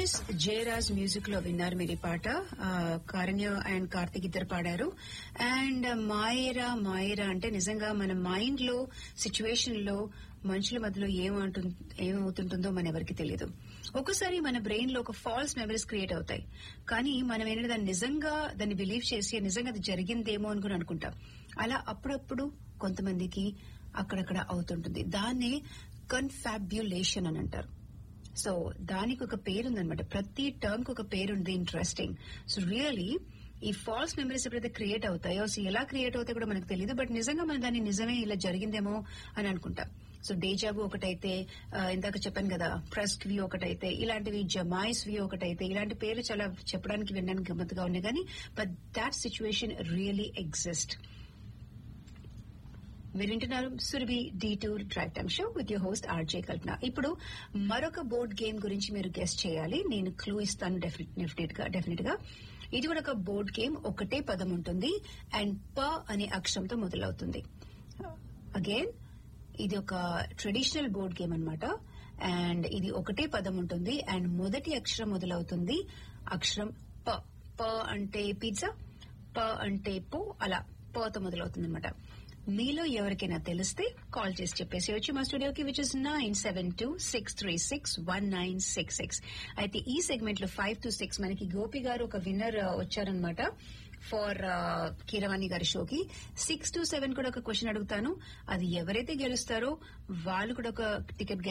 Harris Jayaraj music లో విన్నారు మీరు ఈ పాట ఆ, కారణ్య అండ్ కార్తిక్ ఇద్దరు పాడారు అండ్ మాయరా మాయరా అంటే నిజంగా మన మైండ్ లో సిచ్యువేషన్ లో మనుషుల మధ్యలో ఏమంటు ఏమవుతుంటుందో మన ఎవరికి తెలియదు ఒక్కోసారి మన బ్రెయిన్ లో ఒక ఫాల్స్ మెమరీస్ క్రియేట్ అవుతాయి కానీ మనం ఏంటంటే దాన్ని నిజంగా దాన్ని బిలీవ్ చేసి నిజంగా అది జరిగిందేమో అనుకుని అనుకుంటాం అలా అప్పుడప్పుడు కొంతమందికి అక్కడక్కడ అవుతుంటుంది దాన్నే కన్ఫాబ్యులేషన్ అని అంటారు సో దానికి ఒక పేరు ఉందన్నమాట ప్రతి టర్మ్ కి ఒక పేరు ఉంది ఇంట్రెస్టింగ్ సో రియలీ ఈ ఫాల్స్ మెమరీస్ ఎప్పుడైతే క్రియేట్ అవుతాయో సో ఎలా క్రియేట్ అవుతాయో కూడా మనకు తెలియదు బట్ నిజంగా మనం దాన్ని నిజమే ఇలా జరిగిందేమో అని అనుకుంటాం సో డేజాబు ఒకటైతే ఆ, ఇందాక చెప్పాను కదా ప్రెస్ట్ వ్యూ ఒకటైతే ఇలాంటివి జమాయిస్ వ్యూ ఒకటైతే ఇలాంటి పేర్లు చాలా చెప్పడానికి వినడానికి గమ్మత్తుగా ఉన్నాయి కానీ but that situation really exist మీరు వింటున్నారు Surabhi the tour drive time show with your host R J Kalpana ఇప్పుడు మరొక బోర్డ్ గేమ్ గురించి మీరు గెస్ట్ చేయాలి నేను క్లూ ఇస్తాను డెఫినెట్ గా డెఫినెట్ గా ఇది కూడా ఒక బోర్డ్ గేమ్ ఒకటే పదం ఉంటుంది అండ్ ప అనే అక్షరంతో మొదలవుతుంది అగైన్ ఇది ఒక ట్రెడిషనల్ బోర్డ్ గేమ్ అన్నమాట అండ్ ఇది ఒకటే పదం ఉంటుంది అండ్ మొదటి అక్షరం మొదలవుతుంది అక్షరం ప ప అంటే పిజ్జా ప అంటే పో అలా పతో మొదలవుతుంది అనమాట మీలో ఎవరికైనా తెలిస్తే కాల్ చేసి చెప్పేసి వచ్చి మా స్టూడియోకి which is nine seven two six three six one nine six six అయితే ఈ సెగ్మెంట్ లో ఫైవ్ టు సిక్స్ మనకి గోపి గారు ఒక విన్నర్ వచ్చారనమాట ఫర్ కీరవాణి గారి షోకి సిక్స్ టు సెవెన్ కూడా ఒక క్వశ్చన్ అడుగుతాను అది ఎవరైతే గెలుస్తారో వాళ్ళు కూడా ఒక టికెట్